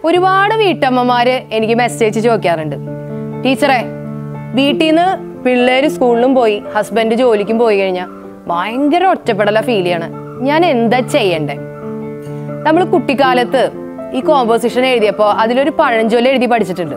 ഒരുപാട് വീട്ടമ്മമാര് എനിക്ക് മെസ്സേജ് ചോദിക്കാറുണ്ട് ടീച്ചറെ വീട്ടിൽ നിന്ന് പിള്ളേര് സ്കൂളിലും പോയി ഹസ്ബൻഡ് ജോലിക്കും പോയി കഴിഞ്ഞാൽ ഭയങ്കര ഒറ്റപ്പെടല ഫീൽ ചെയ്യണം ഞാൻ എന്താ ചെയ്യണ്ടേ നമ്മൾ കുട്ടിക്കാലത്ത് ഈ കോമ്പോസിഷൻ എഴുതിയപ്പോൾ അതിലൊരു പഴഞ്ചൊല്ല് എഴുതി പഠിച്ചിട്ടുണ്ട്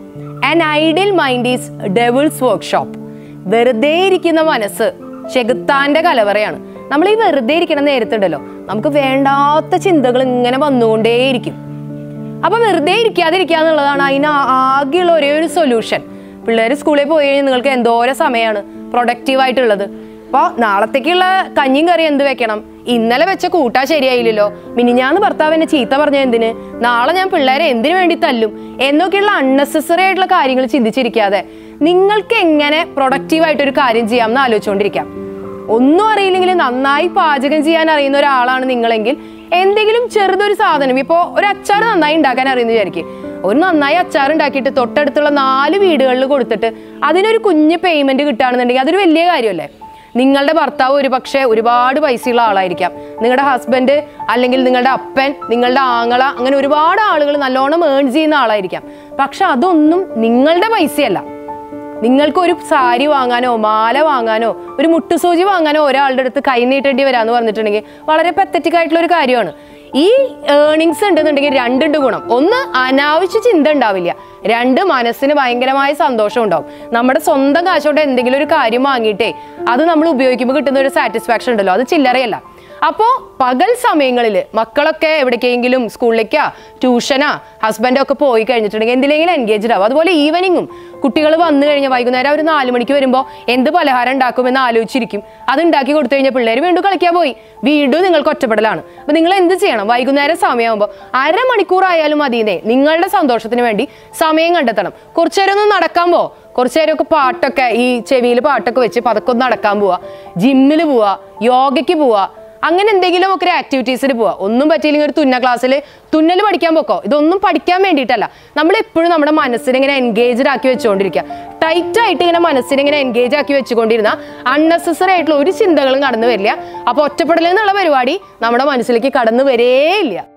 an ideal mind is devil's workshop വെറുതെ ഇരിക്കുന്ന മനസ്സ് ചെകുത്താന്റെ കലവറയാണ് നമ്മൾ ഈ വെറുതെ ഇരിക്കണ നേരത്തുണ്ടല്ലോ നമുക്ക് വേണ്ടാത്ത ചിന്തകൾ ഇങ്ങനെ വന്നുകൊണ്ടേയിരിക്കും അപ്പൊ വെറുതെ ഇരിക്കാതിരിക്കുക എന്നുള്ളതാണ് അതിന് ആ- ആകെയുള്ള ഒരേ ഒരു സൊല്യൂഷൻ പിള്ളേർ സ്കൂളിൽ പോയി കഴിഞ്ഞാൽ നിങ്ങൾക്ക് എന്തോരം സമയമാണ് പ്രൊഡക്റ്റീവ് ആയിട്ടുള്ളത് അപ്പോൾ നാളത്തേക്കുള്ള കഞ്ഞിയും കറി എന്ത് വെക്കണം ഇന്നലെ വെച്ച കൂട്ടാ ശരിയായില്ലല്ലോ മിനിഞ്ഞാന്ന് ഭർത്താവ് എന്നെ ചീത്ത പറഞ്ഞ എന്തിന് നാളെ ഞാൻ പിള്ളേരെ എന്തിനു വേണ്ടി തല്ലും എന്നൊക്കെയുള്ള അൺനെസസറി ആയിട്ടുള്ള കാര്യങ്ങൾ ചിന്തിച്ചിരിക്കാതെ നിങ്ങൾക്ക് എങ്ങനെ പ്രൊഡക്റ്റീവ് ആയിട്ട് ഒരു കാര്യം ചെയ്യാം എന്ന് ആലോചിച്ചുകൊണ്ടിരിക്കാം ഒന്നും അറിയില്ലെങ്കിൽ നന്നായി പാചകം ചെയ്യാൻ അറിയുന്ന ഒരാളാണ് നിങ്ങളെങ്കിൽ എന്തെങ്കിലും ചെറുതൊരു സാധനം ഇപ്പോൾ ഒരു അച്ചാർ നന്നായി ഉണ്ടാക്കാൻ അറിയുന്ന വിചാരിക്കും ഒരു നന്നായി അച്ചാർ ഉണ്ടാക്കിയിട്ട് തൊട്ടടുത്തുള്ള നാല് വീടുകളിൽ കൊടുത്തിട്ട് അതിനൊരു കുഞ്ഞ് പേയ്മെന്റ് കിട്ടുകയാണെന്നുണ്ടെങ്കിൽ അതൊരു വലിയ കാര്യമല്ലേ നിങ്ങളുടെ ഭർത്താവ് ഒരു പക്ഷേ ഒരുപാട് പൈസയുള്ള ആളായിരിക്കാം നിങ്ങളുടെ ഹസ്ബൻഡ് അല്ലെങ്കിൽ നിങ്ങളുടെ അപ്പൻ നിങ്ങളുടെ ആങ്ങള അങ്ങനെ ഒരുപാട് ആളുകൾ നല്ലോണം ഏൺ ചെയ്യുന്ന ആളായിരിക്കാം പക്ഷെ അതൊന്നും നിങ്ങളുടെ പൈസയല്ല നിങ്ങൾക്ക് ഒരു സാരി വാങ്ങാനോ മാല വാങ്ങാനോ ഒരു മുട്ടുസൂചി വാങ്ങാനോ ഒരാളുടെ അടുത്ത് കൈ നീട്ടേണ്ടി വരാന്ന് പറഞ്ഞിട്ടുണ്ടെങ്കിൽ വളരെ പത്തറ്റിക് ആയിട്ടുള്ള ഒരു കാര്യമാണ് ഈ ഏണിങ്സ് ഉണ്ടെന്നുണ്ടെങ്കിൽ രണ്ടുണ്ട് ഗുണം ഒന്ന് അനാവശ്യ ചിന്ത ഉണ്ടാവില്ല രണ്ട് മനസ്സിന് ഭയങ്കരമായ സന്തോഷം ഉണ്ടാവും നമ്മുടെ സ്വന്തം കാശോട്ട് എന്തെങ്കിലും ഒരു കാര്യം വാങ്ങിയിട്ടേ അത് നമ്മൾ ഉപയോഗിക്കുമ്പോൾ കിട്ടുന്ന ഒരു സാറ്റിസ്ഫാക്ഷൻ ഉണ്ടല്ലോ അത് ചില്ലറയല്ല അപ്പോൾ പകൽ സമയങ്ങളിൽ മക്കളൊക്കെ എവിടേക്കെങ്കിലും സ്കൂളിലേക്കാ ട്യൂഷനാ ഹസ്ബൻഡോ ഒക്കെ പോയി കഴിഞ്ഞിട്ടുണ്ടെങ്കിൽ എന്തിലെങ്കിലും എൻഗേജ്ഡ് ആവും അതുപോലെ ഈവനിങ്ങും കുട്ടികൾ വന്നു കഴിഞ്ഞാൽ വൈകുന്നേരം ഒരു നാല് മണിക്ക് വരുമ്പോൾ എന്ത് പലഹാരം ഉണ്ടാക്കുമെന്ന് ആലോചിച്ചിരിക്കും അത് ഉണ്ടാക്കി കൊടുത്തു കഴിഞ്ഞാൽ പിള്ളേർ വീണ്ടും കളിക്കാൻ പോയി വീണ്ടും നിങ്ങൾക്ക് ഒറ്റപ്പെടലാണ് അപ്പൊ നിങ്ങൾ എന്ത് ചെയ്യണം വൈകുന്നേരം സമയമാകുമ്പോൾ അരമണിക്കൂറായാലും മതിയെന്നേ നിങ്ങളുടെ സന്തോഷത്തിന് വേണ്ടി സമയം കണ്ടെത്തണം കുറച്ചു നേരം ഒന്ന് നടക്കാൻ പോ കുറച്ചു നേരമൊക്കെ പാട്ടൊക്കെ ഈ ചെവിയിൽ പാട്ടൊക്കെ വെച്ച് പതക്കെ ഒന്ന് നടക്കാൻ പോവാ ജിമ്മിൽ പോവാ യോഗയ്ക്ക് പോവാ അങ്ങനെ എന്തെങ്കിലും ഒക്കെ ഒരു ആക്ടിവിറ്റീസിന് പോവാ ഒന്നും പറ്റിയില്ലെങ്കിൽ ഒരു തുന്ന ക്ലാസ്സിൽ തുന്നൽ പഠിക്കാൻ പോക്കോ ഇതൊന്നും പഠിക്കാൻ വേണ്ടിയിട്ടല്ല നമ്മൾ എപ്പോഴും നമ്മുടെ മനസ്സിനെ ഇങ്ങനെ എൻഗേജ്ഡ് ആക്കി വെച്ചുകൊണ്ടിരിക്കുക ടൈറ്റ് ആയിട്ട് ഇങ്ങനെ മനസ്സിനെ ഇങ്ങനെ എൻഗേജ് ആക്കി വെച്ചുകൊണ്ടിരുന്ന അൺനെസസറി ആയിട്ടുള്ള ഒരു ചിന്തകളും കടന്നു വരില്ല അപ്പൊ ഒറ്റപ്പെടൽ എന്നുള്ള പരിപാടി നമ്മുടെ മനസ്സിലേക്ക് കടന്നു വരേയില്ല